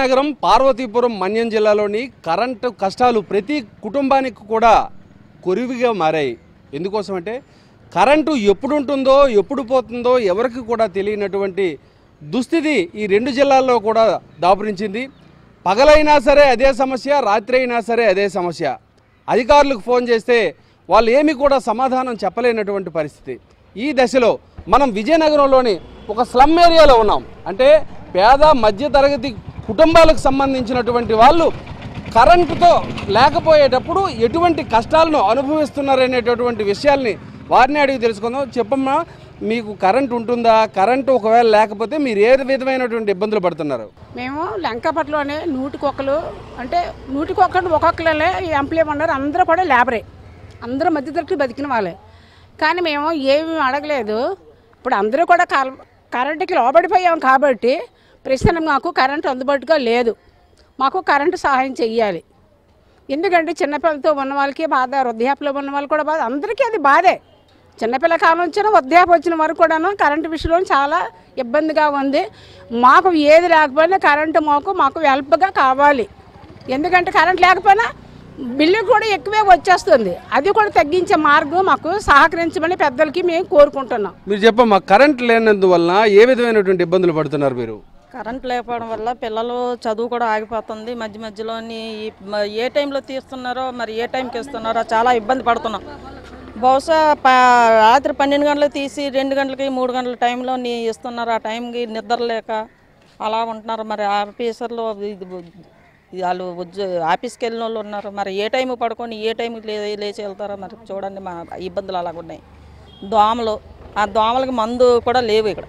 విజయనగరం పార్వతీపురం మన్యం జిల్లాలోని కరెంటు కష్టాలు ప్రతి కుటుంబానికి కూడా కొరివిగా మారాయి ఎందుకోసం అంటే కరెంటు ఎప్పుడు ఉంటుందో ఎప్పుడు పోతుందో ఎవరికి కూడా తెలియనటువంటి దుస్థితి ఈ రెండు జిల్లాల్లో కూడా దాపురించింది పగలైనా సరే అదే సమస్య రాత్రి అయినా సరే అదే సమస్య అధికారులకు ఫోన్ చేస్తే వాళ్ళు ఏమి కూడా సమాధానం చెప్పలేనటువంటి పరిస్థితి ఈ దశలో మనం విజయనగరంలోని ఒక స్లమ్ ఏరియాలో ఉన్నాం అంటే పేద మధ్యతరగతి కుటుంబాలకు సంబంధించినటువంటి వాళ్ళు కరెంటుతో లేకపోయేటప్పుడు ఎటువంటి కష్టాలను అనుభవిస్తున్నారనేటటువంటి విషయాల్ని వారిని అడిగి తెలుసుకుందాం చెప్పమ్మా మీకు కరెంట్ ఉంటుందా కరెంటు ఒకవేళ లేకపోతే మీరు ఏ విధమైనటువంటి ఇబ్బందులు పడుతున్నారు మేము లంకపట్లోనే నూటికొకరు అంటే నూటికొకరు ఒక్కొక్కరే ఎంప్లాయ్ ఉన్నారు అందరూ కూడా లేబరే అందరూ మధ్యతరగతి బతికిన వాళ్ళే కానీ మేము ఏమి అడగలేదు ఇప్పుడు అందరూ కూడా కర- కరెంటుకి లోబడిపోయాం కాబట్టి ప్రశ్న మాకు కరెంటు అందుబాటుగా లేదు మాకు కరెంటు సహాయం చెయ్యాలి ఎందుకంటే చిన్నపిల్లలతో ఉన్న వాళ్ళకి బాధ వృద్ధాప్యలో ఉన్న వాళ్ళు కూడా బాధ అందరికీ అది బాధే చిన్నపిల్ల కాలం వచ్చిన వృద్ధాప్యం వచ్చిన వరకు కూడాను కరెంటు విషయంలో చాలా ఇబ్బందిగా ఉంది మాకు ఏది లేకపోయినా కరెంటు మాకు మాకు హెల్ప్గా కావాలి ఎందుకంటే కరెంట్ లేకపోయినా బిల్లు కూడా ఎక్కువే వచ్చేస్తుంది అది కూడా తగ్గించే మార్గం మాకు సహకరించమని పెద్దలకి మేము కోరుకుంటున్నాం మీరు చెప్పమ్మా కరెంట్ లేనందువలన ఏ విధమైనటువంటి ఇబ్బందులు పడుతున్నారు మీరు కరెంట్ లేకపోవడం వల్ల పిల్లలు చదువు కూడా ఆగిపోతుంది మధ్య మధ్యలోని ఈ మ- ఏ టైంలో తీస్తున్నారో మరి ఏ టైంకి ఇస్తున్నారో చాలా ఇబ్బంది పడుతున్నాం బహుశా ప రాత్రి పన్నెండు గంటలకు తీసి రెండు గంటలకి మూడు గంటల టైంలో నీ ఇస్తున్నారు ఆ టైంకి నిద్ర లేక అలా ఉంటున్నారు మరి ఆఫీసర్లు ఇది ఇది వాళ్ళు ఉద్యో ఆఫీస్కి వెళ్ళిన వాళ్ళు ఉన్నారు మరి ఏ టైం పడుకొని ఏ టైంకి లే లేచి వెళ్తారో మరి చూడండి మా ఇబ్బందులు అలాగ ఉన్నాయి దోమలు ఆ దోమలకి మందు కూడా లేవు ఇక్కడ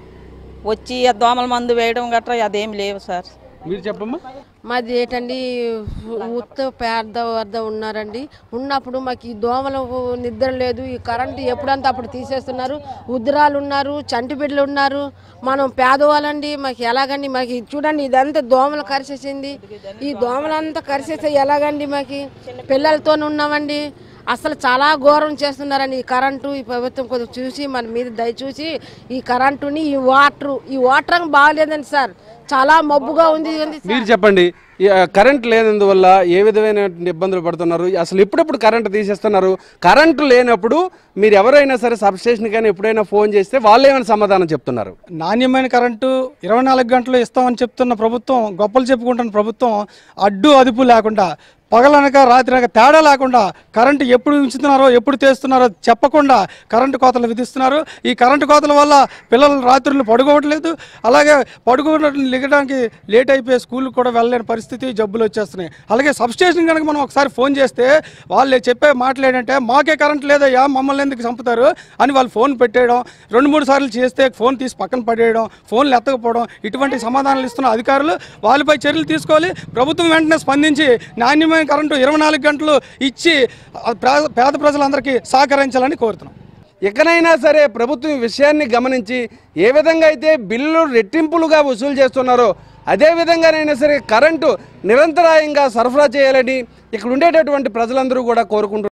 వచ్చి ఆ దోమల మందు వేయడం గట్రా అదేం లేవు సార్ మీరు చెప్పమ్మా మాది ఏంటండి ఉత్త పేద వద్ద ఉన్నారండి ఉన్నప్పుడు మాకు ఈ దోమలు నిద్ర లేదు ఈ కరెంటు ఎప్పుడంతా అప్పుడు తీసేస్తున్నారు ఉద్రాలు ఉన్నారు చంటి బిడ్డలు ఉన్నారు మనం పేదవాళ్ళండి మాకు ఎలాగండి మాకు ఇది చూడండి ఇదంతా దోమలు కరిసేసింది ఈ దోమలంతా కరిసేస్తే ఎలాగండి మాకు పిల్లలతో ఉన్నామండి అసలు చాలా ఘోరం చేస్తున్నారండి ఈ కరెంటు ఈ ప్రభుత్వం కొద్దిగా చూసి మన మీద దయ చూసి ఈ కరెంటుని ఈ వాటర్ ఈ వాటర్ బాగాలేదండి సార్ చాలా మబ్బుగా ఉంది ఇదండి మీరు చెప్పండి ఈ, ఆ, కరెంట్ లేనందువల్ల ఏ విధమైనటువంటి ఇబ్బందులు పడుతున్నారు అసలు ఎప్పుడెప్పుడు కరెంట్ తీసేస్తున్నారు కరెంటు లేనప్పుడు మీరు ఎవరైనా సరే సబ్ స్టేషన్ కానీ ఎప్పుడైనా ఫోన్ చేస్తే వాళ్ళు ఏమైనా సమాధానం చెప్తున్నారు నాణ్యమైన కరెంటు ఇరవై నాలుగు గంటలు ఇస్తామని చెప్తున్న ప్రభుత్వం గొప్పలు చెప్పుకుంటున్న ప్రభుత్వం అడ్డు అదుపు లేకుండా పగలనక రాత్రి తేడా లేకుండా కరెంటు ఎప్పుడు ఉంచుతున్నారో ఎప్పుడు తీస్తున్నారో చెప్పకుండా కరెంటు కోతలు విధిస్తున్నారు ఈ కరెంటు కోతల వల్ల పిల్లలు రాత్రులు పడుకోవట్లేదు అలాగే పడుకోవడం లిగడానికి లేట్ అయిపోయి స్కూల్కి కూడా వెళ్ళలేని పరిస్థితి జబ్బులు వచ్చేస్తున్నాయి అలాగే సబ్స్టేషన్ కనుక మనం ఒకసారి ఫోన్ చేస్తే వాళ్ళు చెప్పే మాటలు ఏంటంటే మాకే కరెంట్ లేదయ్యా మమ్మల్ని ఎందుకు చంపుతారు అని వాళ్ళు ఫోన్ పెట్టేయడం రెండు మూడు సార్లు చేస్తే ఫోన్ తీసి పక్కన పడేయడం ఫోన్లు ఎత్తకపోవడం ఇటువంటి సమాధానాలు ఇస్తున్న అధికారులు వాళ్ళపై చర్యలు తీసుకోవాలి ప్రభుత్వం వెంటనే స్పందించి నాణ్యమైన కరెంటు ఇరవై నాలుగు గంటలు ఇచ్చి ఆ ప్రా- పేద ప్రజలందరికీ సహకరించాలని కోరుతున్నాం ఎక్కడైనా సరే ప్రభుత్వం ఈ విషయాన్ని గమనించి ఏ విధంగా అయితే బిల్లు రెట్టింపులుగా వసూలు చేస్తున్నారో అదే విధంగానైనా సరే కరెంటు నిరంతరాయంగా సరఫరా చేయాలని ఇక్కడ ఉండేటటువంటి ప్రజలందరూ కూడా కోరుకుంటున్నారు